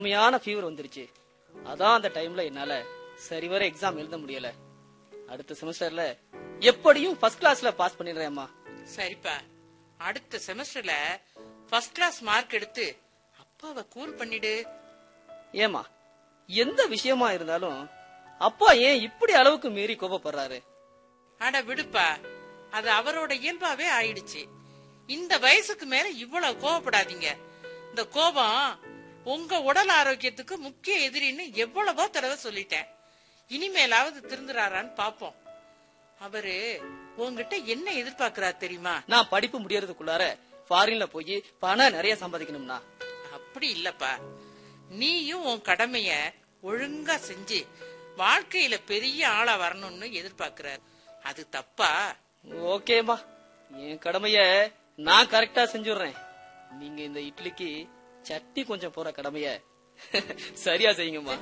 உண்மையான ஃபீவர் வந்துருச்சு அதான் அந்த டைம்ல என்னால சரிவர எக்ஸாம் எழுத முடியல அடுத்த செமஸ்டர்ல எப்படியும் ஃபர்ஸ்ட் கிளாஸ்ல பாஸ் பண்ணிடுறேன்மா சரிப்பா அடுத்த செமஸ்டர்ல ஃபர்ஸ்ட் கிளாஸ் மார்க் எடுத்து அப்பாவை கூல் பண்ணிடு ஏமா எந்த விஷயமா இருந்தாலும் அப்பா ஏன் இப்படி அளவுக்கு மீறி கோபப்படுறாரு அட விடுப்பா அது அவரோட இயல்பாவே ஆயிடுச்சு இந்த வயசுக்கு மேல இவ்வளவு கோவப்படாதீங்க இந்த கோபம் உங்க உடல் ஆரோக்கியத்துக்கு முக்கிய எதிரின்னு எவ்வளவோ தடவை சொல்லிட்டேன் இனிமேலாவது திருந்துறாரான்னு பாப்போம் அவரு உங்ககிட்ட என்ன எதிர்பார்க்கிறார் தெரியுமா நான் படிப்பு முடியறதுக்குள்ளார ஃபாரின்ல போய் பணம் நிறைய சம்பாதிக்கணும்னா அப்படி இல்லப்பா நீயும் உன் கடமைய ஒழுங்கா செஞ்சு வாழ்க்கையில பெரிய ஆளா வரணும்னு எதிர்பார்க்கிறார் அது தப்பா ஓகேம்மா என் கடமைய நான் கரெக்டா செஞ்சுடுறேன் நீங்க இந்த இட்லிக்கு சட்னி கொஞ்சம் போற கடமைய சரியா செய்யுங்கம்மா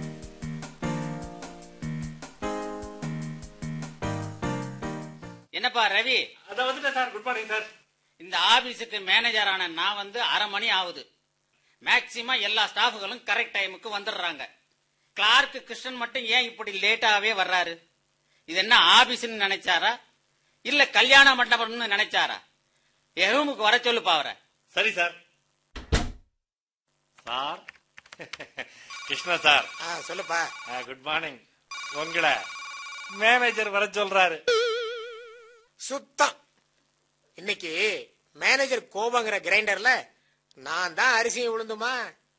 என்னப்பா ரவி அதான் வந்துட்டேன் சார் குட் மார்னிங் சார் இந்த ஆபீஸுக்கு மேனேஜரான நான் வந்து அரை மணி ஆகுது மேக்சிமம் எல்லா ஸ்டாஃபுகளும் கரெக்ட் டைமுக்கு வந்துடுறாங்க கிளார்க் கிருஷ்ணன் மட்டும் ஏன் இப்படி லேட்டாவே வர்றாரு இது என்ன ஆபீஸ்னு நினைச்சாரா இல்ல கல்யாண மண்டபம்னு நினைச்சாரா என் ரூமுக்கு வர சொல்லுப்பா அவரை சரி சார் சார் கிருஷ்ணா சார் ஆ சொல்லுப்பா குட் மார்னிங் உங்களை மேனேஜர் வர சொல்றாரு சுத்தம் இன்னைக்கு மேனேஜர் கோபங்கிற கிரைண்டர்ல நான் தான் அரிசியும் உளுந்துமா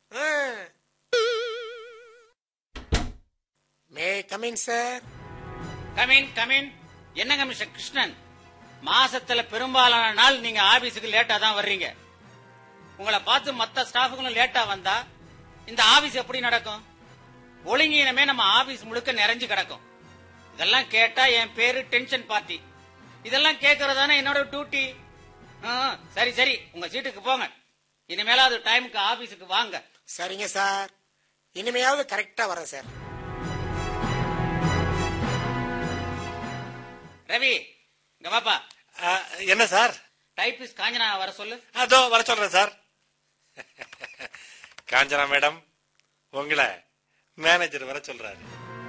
may coming sir come in come in என்னங்க மிஸ்டர் கிருஷ்ணன் மாசத்துல பெரும்பாலான நாள் நீங்க ஆபீஸுக்கு லேட்டா தான் வர்றீங்க உங்களை பார்த்து மத்த ஸ்டாஃபுகளும் லேட்டா வந்தா இந்த ஆபீஸ் எப்படி நடக்கும் ஒழுங்கீனமே நம்ம ஆபீஸ் முழுக்க நிறைஞ்சு கிடக்கும் இதெல்லாம் கேட்டா என் பேரு டென்ஷன் பார்ட்டி இதெல்லாம் கேட்கறதானே என்னோட டியூட்டி சரி சரி உங்க சீட்டுக்கு போங்க இனிமேலாவது டைமுக்கு ஆபீஸுக்கு வாங்க சரிங்க சார் இனிமையாவது கரெக்டா வரேன் சார் ரவி இங்க வாப்பா அஹ், என்ன சார் டைபிஸ்ட் காஞ்சனா வர சொல்லு அதோ வர சொல்றேன் சார் காஞ்சனா மேடம் உங்களை மேனேஜர் வர சொல்றாரு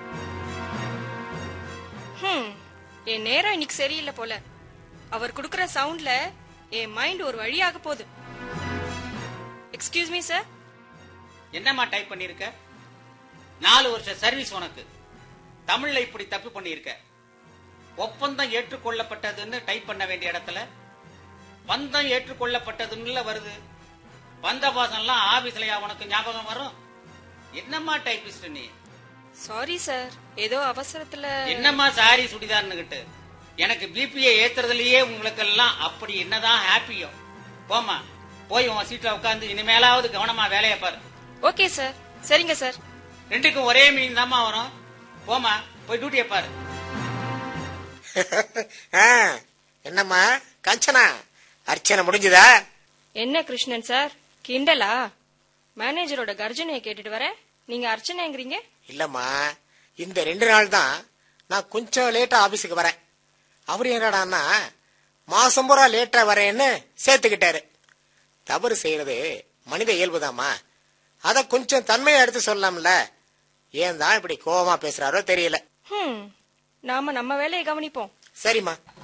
ஹம், என் நேரம் இன்னைக்கு சரியில்லை போல அவர் குடுக்கற சவுண்ட்ல என் மைண்ட் ஒரு வழியாக போகுது எக்ஸ்கியூஸ் மீ சார் என்னம்மா டைப் பண்ணிருக்க நாலு வருஷம் சர்வீஸ் உனக்கு தமிழ்ல இப்படி தப்பு பண்ணிருக்க ஒப்பந்தம் ஏற்றுக்கொள்ளப்பட்டதுன்னு டைப் பண்ண வேண்டிய இடத்துல பந்தம் ஏற்றுக்கொள்ளப்பட்டதுன்னு வருது பந்த பாசம்லாம் ஆபீஸ்லயா உனக்கு ஞாபகம் வரும் என்னம்மா டைபிஸ்ட் நீ சாரி சார் ஏதோ அவசரத்துல என்னம்மா சாரி சுடிதார்னுகிட்டு எனக்கு பிபிஏ ஏத்துறதுலயே உங்களுக்கு எல்லாம் அப்படி என்னதான் ஹாப்பியோ போம்மா போய் உன் சீட்ல உட்காந்து இனிமேலாவது கவனமா வேலையை பாரு ஓகே சார் சரிங்க சார் ரெண்டுக்கும் ஒரே மீன் தாம்மா வரும் போமா போய் டியூட்டியை பாரு ஆ, என்னம்மா கஞ்சனா அர்ச்சனை முடிஞ்சுதா என்ன கிருஷ்ணன் சார் கிண்டலா மேனேஜரோட கர்ஜனையை கேட்டுட்டு வரேன் நீங்க அர்ச்சனைங்கிறீங்க இல்லம்மா இந்த ரெண்டு நாள் தான் நான் கொஞ்சம் லேட்டா ஆபீஸுக்கு வரேன் அவர் என்னடான்னா மாசம் பூரா லேட்டா வரேன்னு சேர்த்துக்கிட்டாரு தவறு செய்யறது மனித இயல்புதாம்மா அத கொஞ்சம் தன்மையா எடுத்து சொல்லலாம்ல ஏன் தான் இப்படி கோவமா பேசுறாரோ தெரியல ஹம், நாம நம்ம வேலையை கவனிப்போம் சரிம்மா